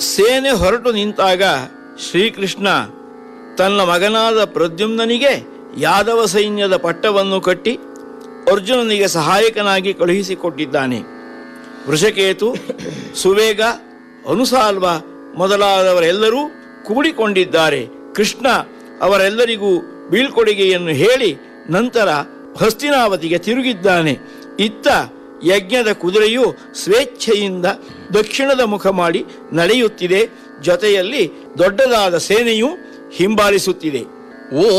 ಸೇನೆ ಹೊರಟು ನಿಂತಾಗ ಶ್ರೀಕೃಷ್ಣ ತನ್ನ ಮಗನಾದ ಪ್ರದ್ಯುಮ್ನನಿಗೆ ಯಾದವ ಸೈನ್ಯದ ಪಟ್ಟವನ್ನು ಕಟ್ಟಿ ಅರ್ಜುನನಿಗೆ ಸಹಾಯಕನಾಗಿ ಕಳುಹಿಸಿಕೊಟ್ಟಿದ್ದಾನೆ ವೃಷಕೇತು ಸುವೇಗ ಅನುಸಾಲ್ವ ಮೊದಲಾದವರೆಲ್ಲರೂ ಕೂಡಿಕೊಂಡಿದ್ದಾರೆ ಕೃಷ್ಣ ಅವರೆಲ್ಲರಿಗೂ ಬೀಳ್ಕೊಡುಗೆಯನ್ನು ಹೇಳಿ ನಂತರ ಹಸ್ತಿನಾವತಿಗೆ ತಿರುಗಿದ್ದಾನೆ ಇತ್ತ ಯಜ್ಞದ ಕುದುರೆಯು ಸ್ವೇಚ್ಛೆಯಿಂದ ದಕ್ಷಿಣದ ಮುಖ ಮಾಡಿ ನಡೆಯುತ್ತಿದೆ ಜೊತೆಯಲ್ಲಿ ದೊಡ್ಡದಾದ ಸೇನೆಯು ಹಿಂಬಾಲಿಸುತ್ತಿದೆ ಓ